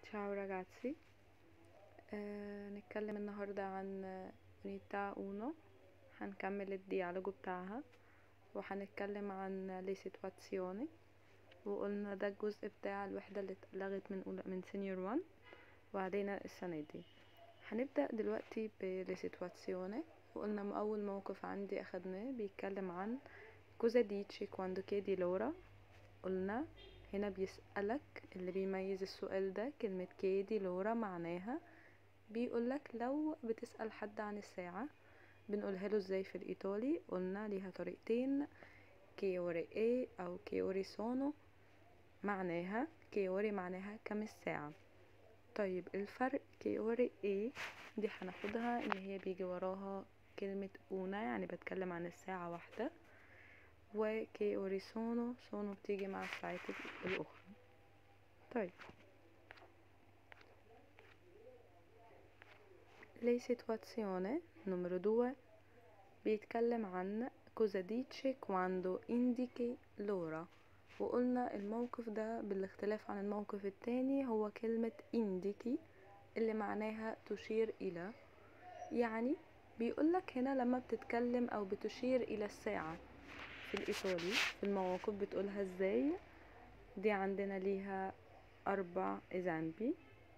تشاو ragazzi آه نتكلم النهاردة عن unità uno هنكمل الديالوج بتاعها وهنتكلم عن لي situazioni وقلنا ده الجزء بتاع الوحدة اللي اتلغت من أولى من سينيور وان وعلينا السنة دي هنبدأ دلوقتي بلي situazioni وقلنا أول موقف عندي أخدناه بيتكلم عن cosa dici quando chiedi l'ora قلنا هنا بيسألك اللي بيميز السؤال ده كلمة كيدي لورا معناها بيقولك لو بتسأل حد عن الساعة بنقولها له ازاي في الإيطالي قلنا ليها طريقتين كيوري ايه أو كيوري سونو معناها كيوري معناها كم الساعة طيب الفرق كيوري ايه دي هناخدها ان هي بيجي وراها كلمة اونا يعني بتكلم عن الساعة واحدة وكي اوري سونو سونو بتيجي مع الساعات الأخرى طيب لي situazione numero due بيتكلم عن cosa dice quando indichi l'ora وقلنا الموقف ده بالاختلاف عن الموقف التاني هو كلمة indiki اللي معناها تشير إلى يعني بيقولك هنا لما بتتكلم أو بتشير إلى الساعة في الإيطالي في المواقف بتقولها ازاي دي عندنا ليها أربع إزامبي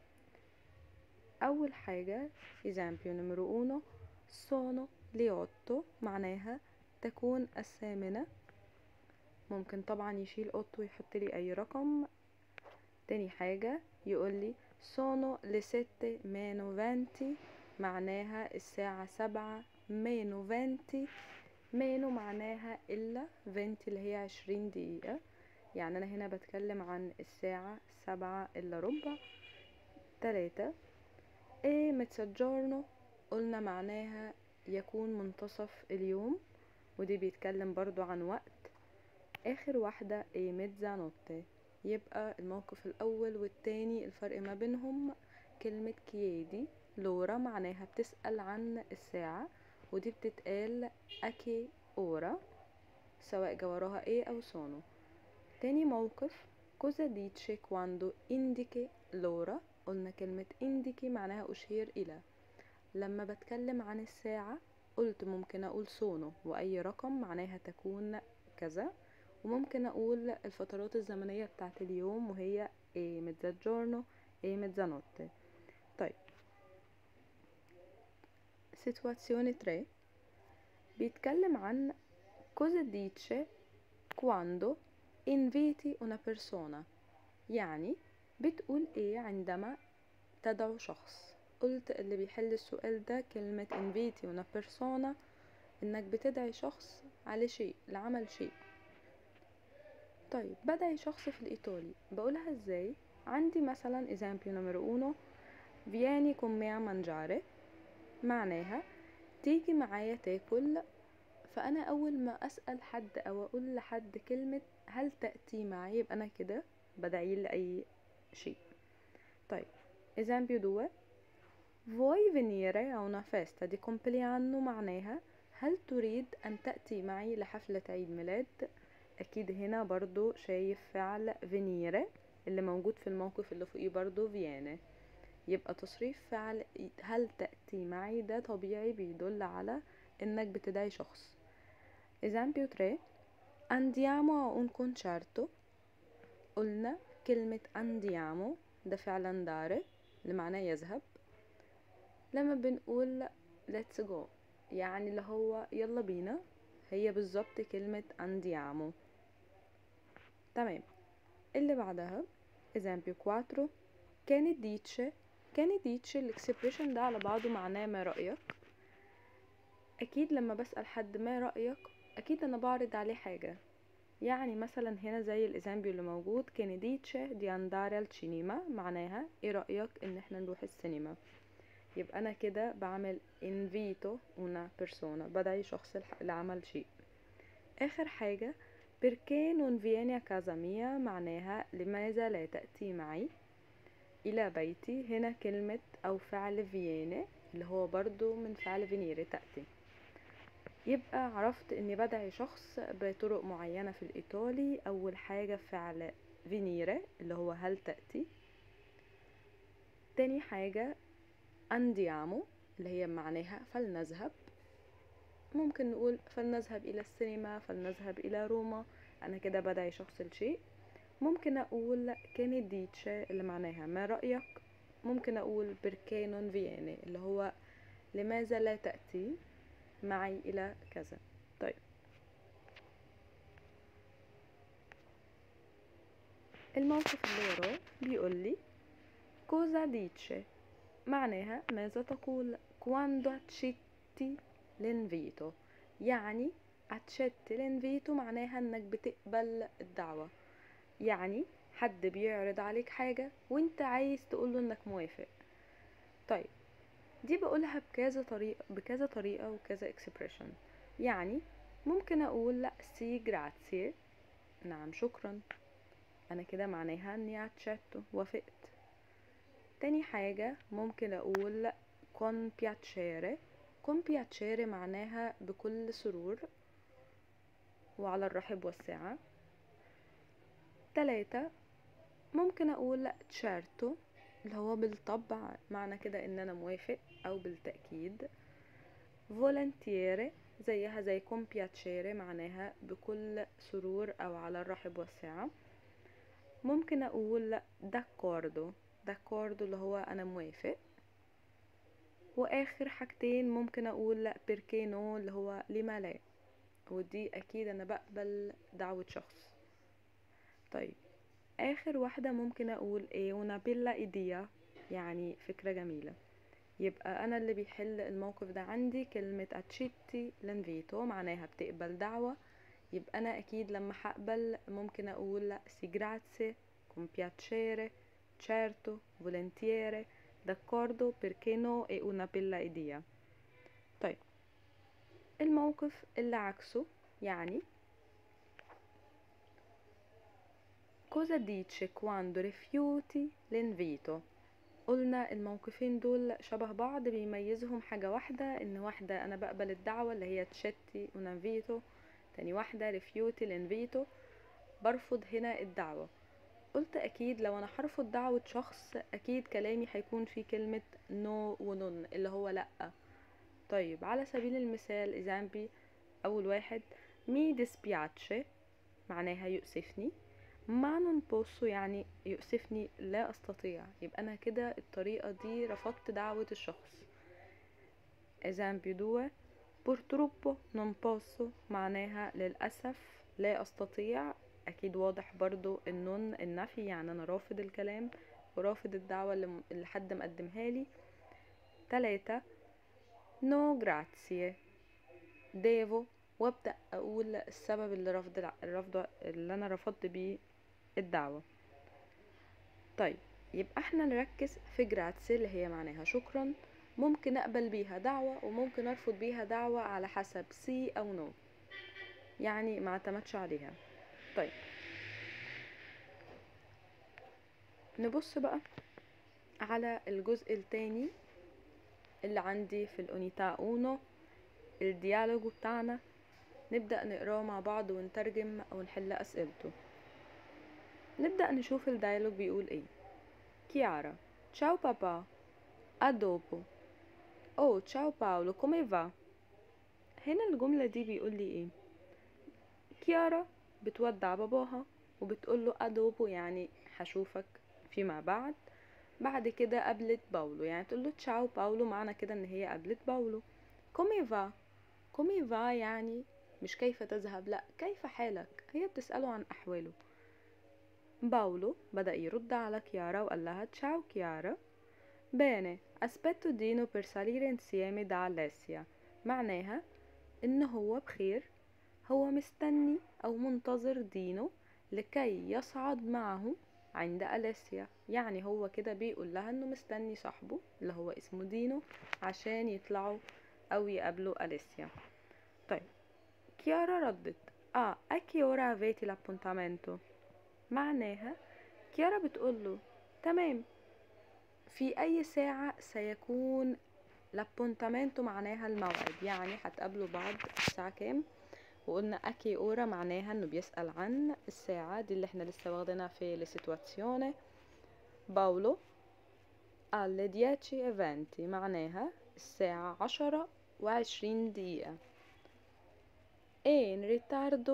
أول حاجة إزامبيو نمرو أونو sono le otto معناها تكون الثامنة ممكن طبعا يشيل أوتو ويحط لي أي رقم تاني حاجة يقول لي sono le sette meno venti معناها الساعة سبعة meno venti مينو معناها إلا فينتي اللي هي عشرين دقيقة يعني أنا هنا بتكلم عن الساعة سبعة إلا ربع تلاتة ايه متسجورنو قلنا معناها يكون منتصف اليوم ودي بيتكلم برضو عن وقت آخر واحدة ايه ميتزانوتي يبقى الموقف الأول والتاني الفرق ما بينهم كلمة كيادي لورا معناها بتسأل عن الساعة ودي بتتقال أكي أورا سواء جوراها ايه أو سونو تاني موقف cosa dice quando indichi l'ora قلنا كلمة indichi معناها أشير إلى لما بتكلم عن الساعة قلت ممكن أقول سونو وأي رقم معناها تكون كذا وممكن أقول الفترات الزمنية بتاعت اليوم وهي ايه ميتزاجورنو ايه ميتزانوتي طيب situazione 3 بيتكلم عن cosa dice quando inviti una persona يعني بتقول ايه عندما تدعو شخص قلت اللي بيحل السؤال ده كلمة inviti una persona انك بتدعي شخص على شيء لعمل شيء طيب بدعي شخص في الايطالي بقولها ازاي عندي مثلا esempio numero uno vieni con me a mangiare معناها تيجي معايا تاكل فانا اول ما اسال حد او اقول لحد كلمه هل تاتي معي يبقى انا كده بدعي لاي شيء طيب esempio due vuoi venire a una festa di compleanno معناها هل تريد ان تاتي معي لحفله عيد ميلاد اكيد هنا برضو شايف فعل venire اللي موجود في الموقف اللي فوقيه برضو فيانا يبقى تصريف فعل هل تأتي معي ده طبيعي بيدل على انك بتدعي شخص esempio 3 andiamo a un concerto قلنا كلمة andiamo ده فعل andare اللي معناه يذهب لما بنقول let's go يعني اللي هو يلا بينا هي بالظبط كلمة andiamo تمام اللي بعدها esempio 4 كانت dice كانت ديتش الاكسبريشن ده على بعضه معناه ما رأيك اكيد لما بسأل حد ما رأيك اكيد انا بعرض عليه حاجة يعني مثلا هنا زي الازامبيو اللي موجود كان ديتش دي انداري السينما معناها ايه رأيك ان احنا نروح السينما يبقى انا كده بعمل انفيتو una persona بدعي شخص لعمل شيء اخر حاجة perché non vieni a casa mia معناها لماذا لا تأتي معي إلى بيتي هنا كلمة أو فعل فييني اللي هو برضو من فعل فينيري تأتي يبقى عرفت اني بدعي شخص بطرق معينة في الإيطالي أول حاجة فعل فينيري اللي هو هل تأتي تاني حاجة andiamo اللي هي معناها فلنذهب ممكن نقول فلنذهب إلى السينما فلنذهب إلى روما أنا كده بدعي شخص الشيء ممكن أقول كانت ديتشا اللي معناها ما رأيك ممكن أقول بركانون فياني اللي هو لماذا لا تأتي معي إلى كذا طيب الموقف اللي وراه بيقول لي كوزا ديتشي معناها ماذا تقول quando accetti l'invito يعني accetti l'invito معناها انك بتقبل الدعوة يعني حد بيعرض عليك حاجة وانت عايز تقوله انك موافق طيب دي بقولها بكذا طريقة بكذا طريقة وكذا expression يعني ممكن اقول لا سي جراتسي نعم شكرا انا كده معناها اني اتشاتو وافقت تاني حاجة ممكن اقول con piacere con piacere معناها بكل سرور وعلى الرحب والسعة تلاتة ممكن اقول لا تشارتو اللي هو بالطبع معنى كده ان انا موافق او بالتأكيد volentieri زيها زي con piacere معناها بكل سرور او على الرحب والسعة ممكن اقول لا d'accordo d'accordo اللي هو انا موافق واخر حاجتين ممكن اقول لا perché no اللي هو لما لا ودي اكيد انا بقبل دعوة شخص طيب اخر واحدة ممكن اقول ايه una bella idea يعني فكرة جميلة يبقى انا اللي بيحل الموقف ده عندي كلمة accetti l'invito معناها بتقبل دعوة يبقى انا اكيد لما هقبل ممكن اقول لا سي grazie con piacere certo volentieri d'accordo perché no è una bella idea طيب الموقف اللي عكسه يعني cosa dice quando rifiuti l'invito قلنا الموقفين دول شبه بعض بيميزهم حاجة واحدة ان واحدة انا بقبل الدعوة اللي هي تشتي un invito تاني واحدة ريفيوتي الانفيتو برفض هنا الدعوة قلت اكيد لو انا هرفض دعوة شخص اكيد كلامي هيكون فيه كلمة نو no ونون اللي هو لأ طيب على سبيل المثال ايزامبي اول واحد مي dispiace معناها يؤسفني ما non posso يعني يؤسفني لا استطيع يبقى انا كده الطريقة دي رفضت دعوة الشخص esempio due purtroppo non posso معناها للأسف لا أستطيع أكيد واضح برضو النون النفي يعني أنا رافض الكلام ورافض الدعوة اللي اللي حد مقدمها لي تلاتة no grazie devo وابدأ أقول السبب اللي رفض الرفض اللي أنا رفضت بيه الدعوة طيب يبقى احنا نركز في جراتسي اللي هي معناها شكرا ممكن اقبل بيها دعوة وممكن ارفض بيها دعوة على حسب سي او نو يعني ما اعتمدش عليها طيب نبص بقى على الجزء التاني اللي عندي في الأونيتا أونو الديالوج بتاعنا نبدأ نقراه مع بعض ونترجم أو نحل أسئلته نبدأ نشوف الديالوج بيقول ايه Chiara Ciao papà A dopo Oh ciao Paolo come va هنا الجملة دي بيقول لي ايه كيارا بتودع باباها وبتقول له ادوبو يعني هشوفك فيما بعد بعد كده قابلت باولو يعني تقول له تشاو باولو معنى كده ان هي قابلت باولو كومي فا كومي فا يعني مش كيف تذهب لا كيف حالك هي بتسأله عن احواله باولو بدأ يرد على كيارا وقال لها تشاو كيارا bene aspetto Dino per salire insieme da Alessia معناها ان هو بخير هو مستني او منتظر دينو لكي يصعد معه عند أليسيا يعني هو كده بيقول لها انه مستني صاحبه اللي هو اسمه دينو عشان يطلعوا او يقابلوا أليسيا طيب كيارا ردت اه اكي ora avete l'appuntamento معناها كيارا بتقوله تمام في اي ساعة سيكون لابونتامنتو معناها الموعد يعني هتقابلوا بعض الساعة كام وقلنا اكي اورا معناها انه بيسأل عن الساعة دي اللي احنا لسه واخدينها في لسيتواتسيوني باولو alle dieci e venti معناها الساعة عشرة وعشرين دقيقة in ritardo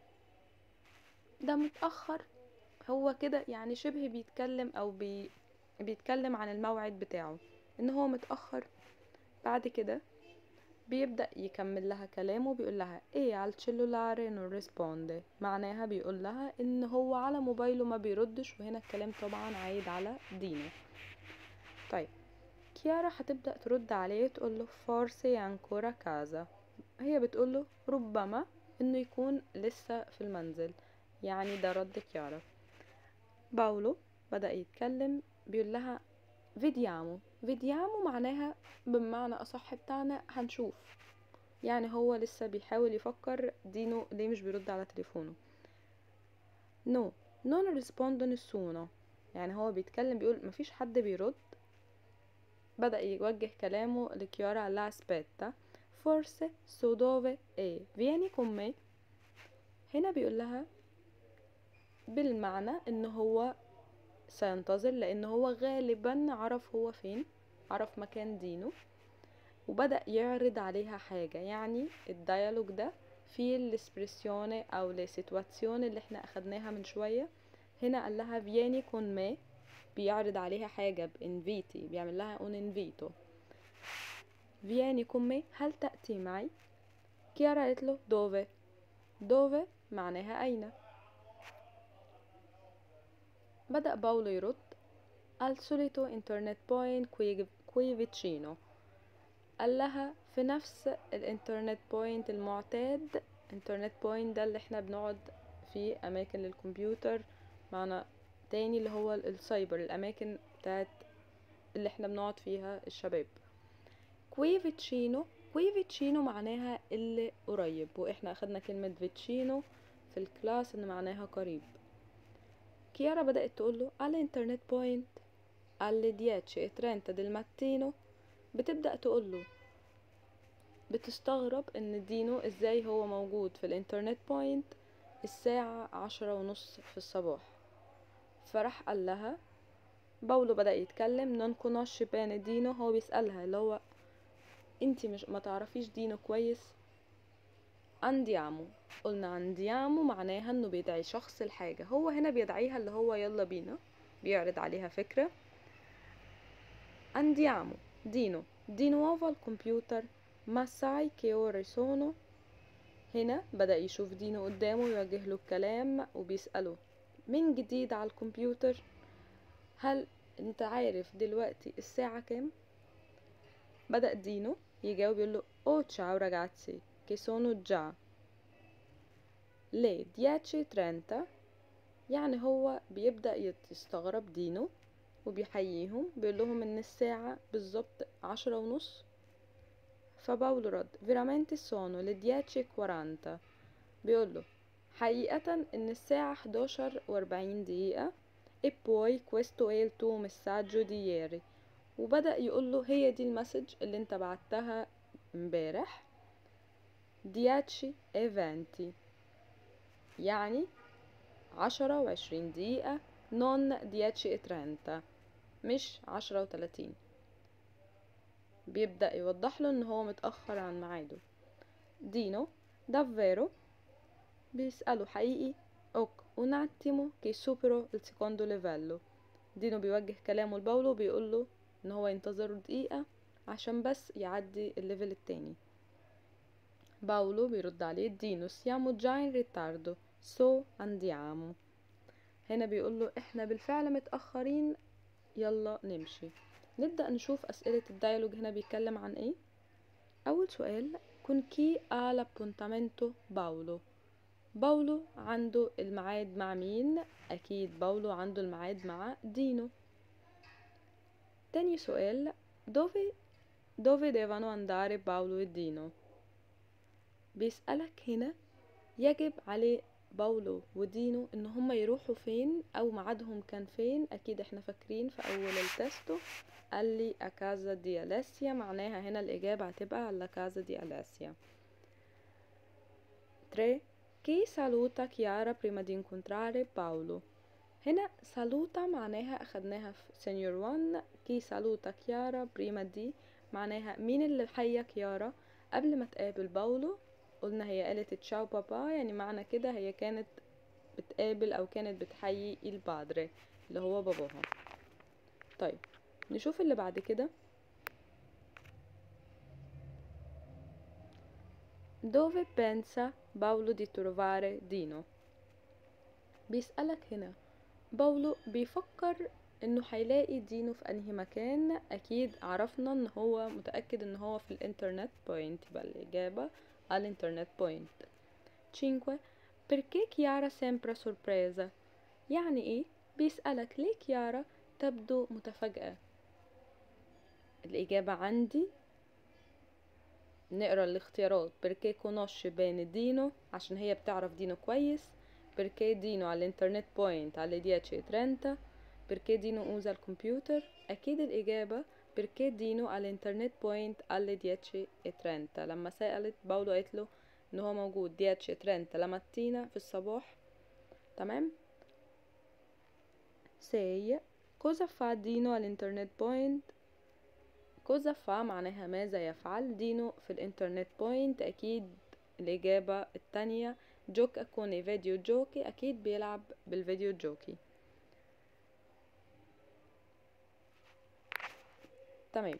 ده متأخر هو كده يعني شبه بيتكلم أو بي بيتكلم عن الموعد بتاعه إن هو متأخر بعد كده بيبدأ يكمل لها كلامه بيقول لها ايه على الشلولاري نون ريسبوندي معناها بيقول لها ان هو على موبايله ما بيردش وهنا الكلام طبعا عايد على دينه طيب كيارا هتبدأ ترد عليه تقول له فورسي انكورا كازا هي بتقول له ربما انه يكون لسه في المنزل يعني ده رد كيارا باولو بدأ يتكلم بيقول لها فيديامو فيديامو معناها بمعنى أصح بتاعنا هنشوف يعني هو لسه بيحاول يفكر دينو ليه مش بيرد على تليفونه نو نون ريسبوندو نسونو يعني هو بيتكلم بيقول مفيش حد بيرد بدأ يوجه كلامه لكيارا لا اسبيتا forse so dove e vieni con me هنا بيقول لها بالمعنى ان هو سينتظر لان هو غالبا عرف هو فين عرف مكان دينه وبدأ يعرض عليها حاجة يعني الديالوج ده فيه الاسبريسيوني او السيتواتسيون اللي احنا اخدناها من شوية هنا قال لها فياني كون ما بيعرض عليها حاجة بانفيتي بيعمل لها اون انفيتو فياني كون مي هل تأتي معي كيارا قالت له دوفي دوفي معناها أين بدأ باولو يرد al solito internet point qui, qui vicino قال لها في نفس الانترنت بوينت المعتاد انترنت بوينت ده اللي احنا بنقعد في اماكن للكمبيوتر معنا تاني اللي هو السايبر الاماكن بتاعت اللي احنا بنقعد فيها الشباب كوي فيتشينو كوي فيتشينو معناها اللي قريب واحنا اخدنا كلمة فيتشينو في الكلاس ان معناها قريب كيارا بدأت تقوله على انترنت بوينت alle 10 e 30 del mattino بتبدأ تقوله بتستغرب ان دينو ازاي هو موجود في الانترنت بوينت الساعة عشرة ونص في الصباح فراح قال لها باولو بدأ يتكلم نون كونوش بين دينو هو بيسألها اللي هو انتي مش ما تعرفيش دينو كويس انديامو قلنا انديامو معناها انه بيدعي شخص الحاجة هو هنا بيدعيها اللي هو يلا بينا بيعرض عليها فكرة andiamo دينو di nuovo al computer ma sai che ore sono هنا بدأ يشوف دينو قدامه يوجه له الكلام وبيسأله من جديد على الكمبيوتر هل انت عارف دلوقتي الساعة كام بدأ دينو يجاوب يقول له oh ciao ragazzi che sono già le 10:30 يعني هو بيبدأ يستغرب دينو وبيحييهم بيقول لهم ان الساعة بالظبط عشرة ونص فباولو رد veramente sono le 10:40 بيقول له حقيقة ان الساعة 11 واربعين دقيقة e poi questo è il tuo messaggio di ieri وبدأ يقول له هي دي المسج اللي انت بعتها امبارح 10 e 20 يعني عشرة وعشرين دقيقة non 10 e 30 مش عشرة وتلاتين بيبدأ يوضح له ان هو متأخر عن ميعاده دينو davvero بيسأله حقيقي اوك un attimo che supero il secondo livello دينو بيوجه كلامه لباولو بيقول له ان هو ينتظره دقيقة عشان بس يعدي الليفل التاني باولو بيرد عليه دينو siamo già in ritardo so andiamo هنا بيقول له احنا بالفعل متأخرين يلا نمشي نبدأ نشوف أسئلة الديالوج هنا بيتكلم عن ايه أول سؤال كون كي على بونتامنتو باولو باولو عنده الميعاد مع مين أكيد باولو عنده الميعاد مع دينو تاني سؤال dove dove devono andare باولو e دينو بيسألك هنا يجب عليه باولو ودينو ان هما يروحوا فين او ميعادهم كان فين اكيد احنا فاكرين في اول التستو قال لي اكازا دي الاسيا معناها هنا الاجابه هتبقى على كازا دي الاسيا 3 chi saluta Chiara prima di incontrare Paolo هنا سالوتا معناها أخدناها في سينيور وان كي سالوتا كيارا بريما دي معناها مين اللي حيا كيارا قبل ما تقابل باولو قلنا هي قالت تشاو بابا يعني معنى كده هي كانت بتقابل أو كانت بتحيي البادري اللي هو باباها طيب نشوف اللي بعد كده Dove pensa باولو di trovare دينو بيسألك هنا باولو بيفكر انه هيلاقي دينو في انهي مكان اكيد عرفنا ان هو متأكد ان هو في الانترنت بوينت يبقى الاجابة على الانترنت بوينت 5 perché Chiara sembra sorpresa يعني ايه بيسألك ليه كيارا تبدو متفاجئة الإجابة عندي نقرا الاختيارات بركي كونوش بين دينو عشان هي بتعرف دينو كويس بركي دينو على الانترنت بوينت على دياتشي ترنتا بركي دينو اوزا الكمبيوتر اكيد الاجابه بركي دينو على الانترنت بوينت على دياتشي ترنتا لما سالت باولو قالت له ان هو موجود دياتشي ترنتا لماتينا في الصباح تمام سي cosa fa دينو على الانترنت بوينت كوزا فا معناها ماذا يفعل دينو في الانترنت بوينت اكيد الاجابة التانية جوك اكوني فيديو جوكي اكيد بيلعب بالفيديو جوكي تمام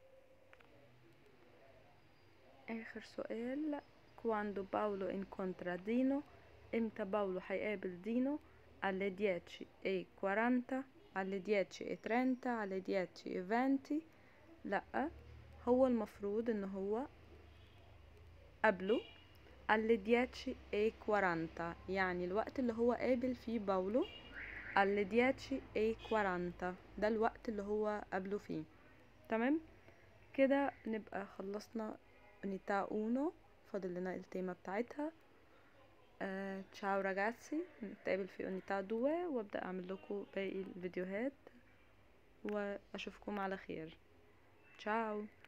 اخر سؤال كواندو باولو انكونترا دينو امتى باولو هيقابل دينو alle 10 e 40 alle 10 e 30 alle 10 e 20 لأ هو المفروض ان هو قبله alle 10 e 40 يعني الوقت اللي هو قابل فيه باولو alle 10 e 40 ده الوقت اللي هو قابله فيه تمام كده نبقى خلصنا unità 1 فاضل لنا التيمة بتاعتها آه، تشاو راجاتسي نتقابل في unità 2 وابدأ اعمل لكم باقي الفيديوهات واشوفكم على خير Ciao!